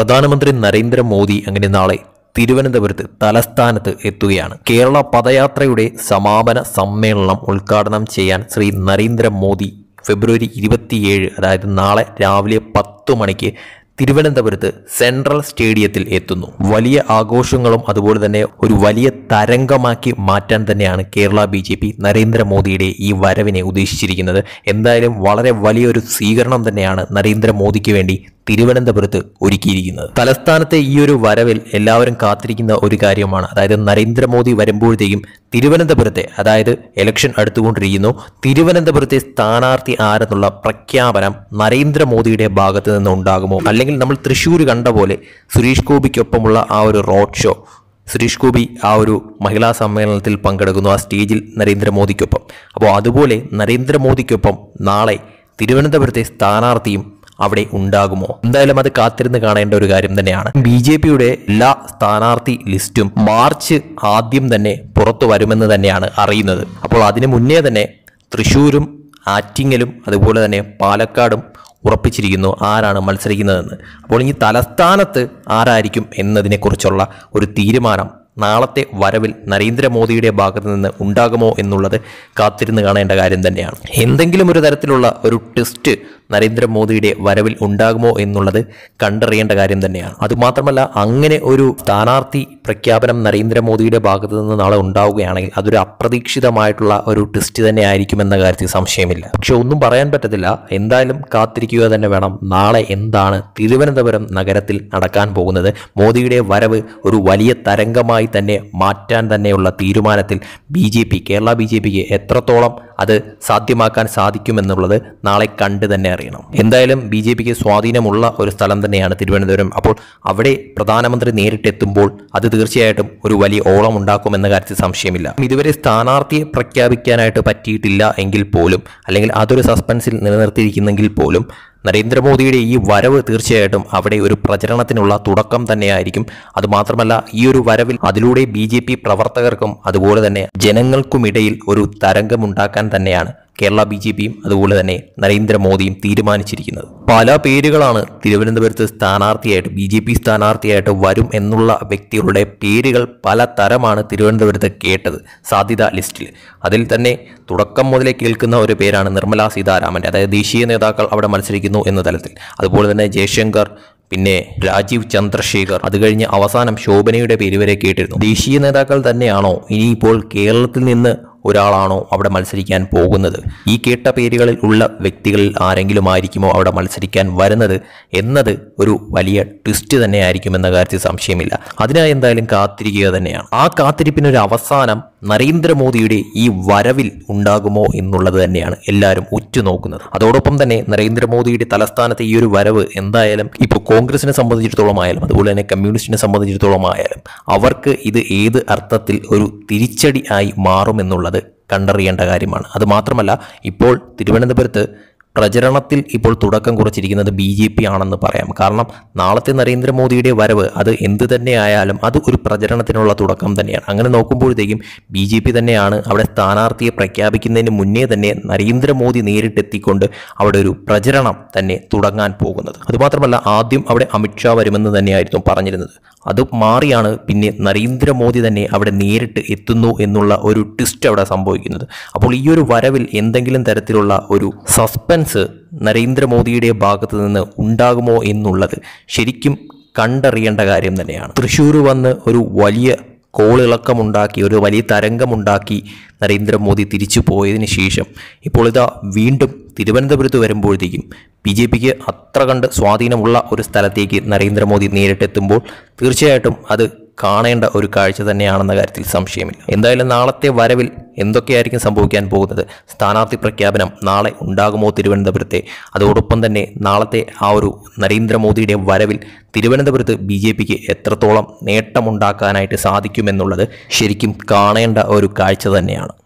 പ്രധാനമന്ത്രി നരേന്ദ്രമോദി അങ്ങനെ നാളെ തിരുവനന്തപുരത്ത് തലസ്ഥാനത്ത് എത്തുകയാണ് കേരള പദയാത്രയുടെ സമാപന സമ്മേളനം ഉദ്ഘാടനം ചെയ്യാൻ ശ്രീ നരേന്ദ്രമോദി ഫെബ്രുവരി ഇരുപത്തിയേഴ് അതായത് നാളെ രാവിലെ പത്തു മണിക്ക് തിരുവനന്തപുരത്ത് സെൻട്രൽ സ്റ്റേഡിയത്തിൽ എത്തുന്നു വലിയ ആഘോഷങ്ങളും അതുപോലെ തന്നെ ഒരു വലിയ തരംഗമാക്കി മാറ്റാൻ തന്നെയാണ് കേരള ബി ജെ പി നരേന്ദ്രമോദിയുടെ ഈ വരവിനെ ഉദ്ദേശിച്ചിരിക്കുന്നത് എന്തായാലും വളരെ വലിയൊരു സ്വീകരണം തന്നെയാണ് നരേന്ദ്രമോദിക്ക് വേണ്ടി തിരുവനന്തപുരത്ത് ഒരുക്കിയിരിക്കുന്നത് തലസ്ഥാനത്തെ ഈ ഒരു വരവിൽ എല്ലാവരും കാത്തിരിക്കുന്ന ഒരു കാര്യമാണ് അതായത് നരേന്ദ്രമോദി വരുമ്പോഴത്തേക്കും തിരുവനന്തപുരത്തെ അതായത് ഇലക്ഷൻ അടുത്തുകൊണ്ടിരിക്കുന്നു തിരുവനന്തപുരത്തെ സ്ഥാനാർത്ഥി ആരെന്നുള്ള പ്രഖ്യാപനം നരേന്ദ്രമോദിയുടെ ഭാഗത്ത് നിന്ന് ഉണ്ടാകുമോ അല്ലെങ്കിൽ നമ്മൾ തൃശ്ശൂർ കണ്ട പോലെ സുരേഷ് ഗോപിക്കൊപ്പമുള്ള ആ ഒരു റോഡ് ഷോ സുരേഷ് ഗോപി ആ ഒരു മഹിളാ സമ്മേളനത്തിൽ പങ്കെടുക്കുന്നു ആ സ്റ്റേജിൽ നരേന്ദ്രമോദിക്കൊപ്പം അപ്പോൾ അതുപോലെ നരേന്ദ്രമോദിക്കൊപ്പം നാളെ തിരുവനന്തപുരത്തെ സ്ഥാനാർത്ഥിയും അവിടെ ഉണ്ടാകുമോ എന്തായാലും അത് കാത്തിരുന്ന് കാണേണ്ട ഒരു കാര്യം തന്നെയാണ് ബി ജെ പിയുടെ എല്ലാ സ്ഥാനാർത്ഥി ലിസ്റ്റും മാർച്ച് ആദ്യം തന്നെ പുറത്തു വരുമെന്ന് തന്നെയാണ് അറിയുന്നത് അപ്പോൾ അതിനു മുന്നേ തന്നെ തൃശ്ശൂരും ആറ്റിങ്ങലും അതുപോലെ തന്നെ പാലക്കാടും ഉറപ്പിച്ചിരിക്കുന്നു ആരാണ് മത്സരിക്കുന്നതെന്ന് അപ്പോൾ ഈ തലസ്ഥാനത്ത് ആരായിരിക്കും എന്നതിനെക്കുറിച്ചുള്ള ഒരു തീരുമാനം നാളത്തെ വരവിൽ നരേന്ദ്രമോദിയുടെ ഭാഗത്ത് നിന്ന് ഉണ്ടാകുമോ എന്നുള്ളത് കാത്തിരുന്ന് കാണേണ്ട കാര്യം തന്നെയാണ് എന്തെങ്കിലും ഒരു തരത്തിലുള്ള ഒരു ടെസ്റ്റ് നരേന്ദ്രമോദിയുടെ വരവിൽ ഉണ്ടാകുമോ എന്നുള്ളത് കണ്ടറിയേണ്ട കാര്യം തന്നെയാണ് അതുമാത്രമല്ല അങ്ങനെ ഒരു സ്ഥാനാർത്ഥി പ്രഖ്യാപനം നരേന്ദ്രമോദിയുടെ ഭാഗത്ത് നിന്ന് നാളെ ഉണ്ടാവുകയാണെങ്കിൽ അതൊരു അപ്രതീക്ഷിതമായിട്ടുള്ള ഒരു ടെസ്റ്റ് തന്നെ ആയിരിക്കുമെന്ന കാര്യത്തിൽ സംശയമില്ല പക്ഷെ ഒന്നും പറയാൻ പറ്റത്തില്ല എന്തായാലും കാത്തിരിക്കുക തന്നെ വേണം നാളെ എന്താണ് തിരുവനന്തപുരം നഗരത്തിൽ നടക്കാൻ പോകുന്നത് മോദിയുടെ വരവ് ഒരു വലിയ തരംഗമായി തന്നെ മാറ്റാൻ തന്നെയുള്ള തീരുമാനത്തിൽ B J P Kerala B J പിക്ക് എത്രത്തോളം അത് സാധ്യമാക്കാൻ സാധിക്കുമെന്നുള്ളത് നാളെ കണ്ട് തന്നെ അറിയണം എന്തായാലും ബി ജെ പിക്ക് സ്വാധീനമുള്ള ഒരു സ്ഥലം തന്നെയാണ് തിരുവനന്തപുരം അപ്പോൾ അവിടെ പ്രധാനമന്ത്രി നേരിട്ടെത്തുമ്പോൾ അത് തീർച്ചയായിട്ടും ഒരു വലിയ ഓളം ഉണ്ടാക്കുമെന്ന കാര്യത്തിൽ സംശയമില്ല ഇതുവരെ സ്ഥാനാർത്ഥിയെ പ്രഖ്യാപിക്കാനായിട്ട് പറ്റിയിട്ടില്ല എങ്കിൽ പോലും അല്ലെങ്കിൽ അതൊരു സസ്പെൻസിൽ നിലനിർത്തിയിരിക്കുന്നെങ്കിൽ പോലും നരേന്ദ്രമോദിയുടെ ഈ വരവ് തീർച്ചയായിട്ടും അവിടെ ഒരു പ്രചരണത്തിനുള്ള തുടക്കം തന്നെയായിരിക്കും അതുമാത്രമല്ല ഈ ഒരു വരവിൽ അതിലൂടെ ബി ജെ പി പ്രവർത്തകർക്കും അതുപോലെ തന്നെ ജനങ്ങൾക്കുമിടയിൽ ഒരു തരംഗമുണ്ടാക്കാൻ തന്നെയാണ് കേരള ബി ജെ പിയും അതുപോലെ തന്നെ നരേന്ദ്രമോദിയും തീരുമാനിച്ചിരിക്കുന്നത് പല പേരുകളാണ് തിരുവനന്തപുരത്ത് സ്ഥാനാർത്ഥിയായിട്ട് ബി ജെ പി സ്ഥാനാർത്ഥിയായിട്ട് വരും എന്നുള്ള വ്യക്തികളുടെ പേരുകൾ പല തരമാണ് തിരുവനന്തപുരത്ത് കേട്ടത് സാധ്യതാ ലിസ്റ്റിൽ അതിൽ തന്നെ തുടക്കം മുതലേ കേൾക്കുന്ന ഒരു പേരാണ് നിർമ്മല സീതാരാമൻ്റെ അതായത് ദേശീയ നേതാക്കൾ അവിടെ മത്സരിക്കുന്നു എന്ന തലത്തിൽ അതുപോലെ തന്നെ ജയശങ്കർ പിന്നെ രാജീവ് ചന്ദ്രശേഖർ അത് കഴിഞ്ഞ് അവസാനം ശോഭനയുടെ പേര് വരെ കേട്ടിരുന്നു ദേശീയ നേതാക്കൾ തന്നെയാണോ ഇനിയിപ്പോൾ കേരളത്തിൽ നിന്ന് ഒരാളാണോ അവിടെ മത്സരിക്കാൻ പോകുന്നത് ഈ കേട്ട പേരുകളിൽ ഉള്ള വ്യക്തികളിൽ ആരെങ്കിലും ആയിരിക്കുമോ അവിടെ മത്സരിക്കാൻ വരുന്നത് എന്നത് ഒരു വലിയ ട്വിസ്റ്റ് തന്നെ ആയിരിക്കുമെന്ന കാര്യത്തിൽ സംശയമില്ല അതിനായി എന്തായാലും കാത്തിരിക്കുക തന്നെയാണ് ആ കാത്തിരിപ്പിനൊരു അവസാനം നരേന്ദ്രമോദിയുടെ ഈ വരവിൽ ഉണ്ടാകുമോ എന്നുള്ളത് തന്നെയാണ് എല്ലാവരും ഉറ്റുനോക്കുന്നത് അതോടൊപ്പം തന്നെ നരേന്ദ്രമോദിയുടെ തലസ്ഥാനത്തെ ഈ ഒരു വരവ് എന്തായാലും ഇപ്പോൾ കോൺഗ്രസിനെ സംബന്ധിച്ചിടത്തോളം ആയാലും അതുപോലെ തന്നെ കമ്മ്യൂണിസ്റ്റിനെ സംബന്ധിച്ചിടത്തോളം ആയാലും അവർക്ക് ഇത് ഏത് അർത്ഥത്തിൽ ഒരു തിരിച്ചടി ആയി മാറുമെന്നുള്ളത് കണ്ടറിയേണ്ട കാര്യമാണ് അത് മാത്രമല്ല ഇപ്പോൾ തിരുവനന്തപുരത്ത് പ്രചരണത്തിൽ ഇപ്പോൾ തുടക്കം കുറിച്ചിരിക്കുന്നത് ബി ജെ പി ആണെന്ന് പറയാം കാരണം നാളത്തെ നരേന്ദ്രമോദിയുടെ വരവ് അത് എന്ത് തന്നെ ആയാലും അത് ഒരു പ്രചരണത്തിനുള്ള തുടക്കം തന്നെയാണ് അങ്ങനെ നോക്കുമ്പോഴത്തേക്കും ബി ജെ പി തന്നെയാണ് അവിടെ സ്ഥാനാർത്ഥിയെ പ്രഖ്യാപിക്കുന്നതിന് മുന്നേ തന്നെ നരേന്ദ്രമോദി നേരിട്ടെത്തിക്കൊണ്ട് അവിടെ ഒരു പ്രചരണം തന്നെ തുടങ്ങാൻ പോകുന്നത് അതുമാത്രമല്ല ആദ്യം അവിടെ അമിത്ഷാ വരുമെന്ന് തന്നെയായിരുന്നു പറഞ്ഞിരുന്നത് അത് മാറിയാണ് പിന്നെ നരേന്ദ്രമോദി തന്നെ അവിടെ നേരിട്ട് എത്തുന്നു എന്നുള്ള ഒരു ട്വിസ്റ്റ് അവിടെ സംഭവിക്കുന്നത് അപ്പോൾ ഈ ഒരു വരവിൽ എന്തെങ്കിലും തരത്തിലുള്ള ഒരു സസ്പെൻസ് നരേന്ദ്രമോദിയുടെ ഭാഗത്ത് നിന്ന് ഉണ്ടാകുമോ എന്നുള്ളത് ശരിക്കും കണ്ടറിയേണ്ട കാര്യം തന്നെയാണ് തൃശ്ശൂർ വന്ന് ഒരു വലിയ കോളിളക്കമുണ്ടാക്കി ഒരു വലിയ തരംഗമുണ്ടാക്കി നരേന്ദ്രമോദി തിരിച്ചു പോയതിന് ശേഷം ഇപ്പോൾ ഇതാ വീണ്ടും തിരുവനന്തപുരത്ത് വരുമ്പോഴത്തേക്കും ബി ജെ പിക്ക് അത്ര കണ്ട് സ്വാധീനമുള്ള ഒരു സ്ഥലത്തേക്ക് നരേന്ദ്രമോദി നേരിട്ടെത്തുമ്പോൾ തീർച്ചയായിട്ടും അത് കാണേണ്ട ഒരു കാഴ്ച തന്നെയാണെന്ന കാര്യത്തിൽ സംശയമില്ല എന്തായാലും നാളത്തെ വരവിൽ എന്തൊക്കെയായിരിക്കും സംഭവിക്കാൻ പോകുന്നത് സ്ഥാനാർത്ഥി പ്രഖ്യാപനം നാളെ ഉണ്ടാകുമോ തിരുവനന്തപുരത്തെ അതോടൊപ്പം തന്നെ നാളത്തെ ആ ഒരു നരേന്ദ്രമോദിയുടെ വരവിൽ തിരുവനന്തപുരത്ത് ബി ജെ പിക്ക് എത്രത്തോളം നേട്ടമുണ്ടാക്കാനായിട്ട് സാധിക്കുമെന്നുള്ളത് ശരിക്കും കാണേണ്ട ഒരു കാഴ്ച തന്നെയാണ്